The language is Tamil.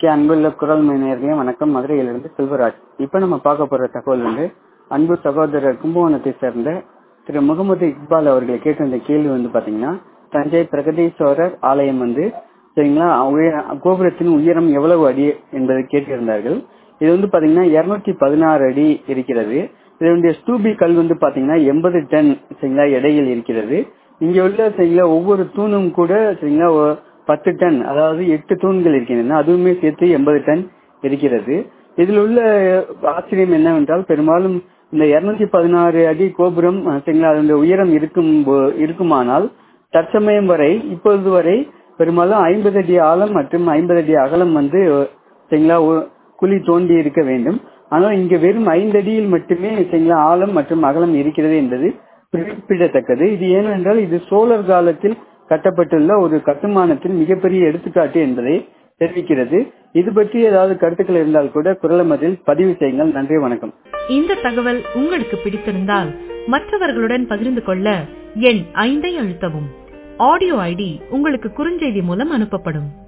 மிக்க அன்புள்ள குரல் நேயர்களே வணக்கம் மதுரையிலிருந்து செல்வராஜ் இப்ப நம்ம பார்க்க போற தகவல் வந்து அன்பு சகோதரர் கும்பகோணத்தை சேர்ந்த திரு முகமது இக்பால் அவர்களை கேட்ட இந்த கேள்வி வந்து பாத்தீங்கன்னா தஞ்சை பிரகதீஸ்வரர் ஆலயம் வந்து சரிங்களா உய- கோபுரத்தின் உயரம் எவ்வளவு அடி என்பதை கேட்டிருந்தார்கள் இது வந்து பாத்தீங்கன்னா இருநூத்தி பதினாறு அடி இருக்கிறது இதனுடைய ஸ்டூபி கல் வந்து பாத்தீங்கன்னா எண்பது டன் சரிங்களா எடையில் இருக்கிறது இங்க உள்ள சரிங்களா ஒவ்வொரு தூணும் கூட சரிங்களா ஒ- பத்து டன் அதாவது எட்டு தூண்கள் இருக்கின்றன அதுவுமே சேர்த்து எண்பது டன் இருக்கிறது இதில் உள்ள ஆச்சரியம் என்னவென்றால் பெரும்பாலும் இந்த இருநூத்தி பதினாறு அடி கோபுரம் அஹ், சரிங்களா அதனுடைய உயரம் இருக்கும் போ- இருக்குமானால் தற்சமயம் வரை இப்பொழுது வரை பெரும்பாலும் ஐம்பது அடி ஆழம் மற்றும் ஐம்பது அடி அகலம் வந்து சரிங்களா ஒ- குழி தோண்டி இருக்க வேண்டும் ஆனால் இங்க வெறும் ஐந்து அடியில் மட்டுமே சரிங்களா ஆழம் மற்றும் அகலம் இருக்கிறது என்பது குறிப்பிடத்தக்கது இது ஏனென்றால் இது சோழர் காலத்தில் கட்டப்பட்டுள்ள ஒரு கட்டுமானத்தின் மிகப்பெரிய எடுத்துக்காட்டு என்பதை தெரிவிக்கிறது இது பற்றி ஏதாவது கருத்துக்கள் இருந்தால் கூட குரலமதில் பதிவு செய்யுங்கள் நன்றி வணக்கம் இந்த தகவல் உங்களுக்கு பிடித்திருந்தால் மற்றவர்களுடன் பகிர்ந்து கொள்ள எண் ஐந்தை அழுத்தவும் ஆடியோ ஐடி உங்களுக்கு குறுஞ்செய்தி மூலம் அனுப்பப்படும்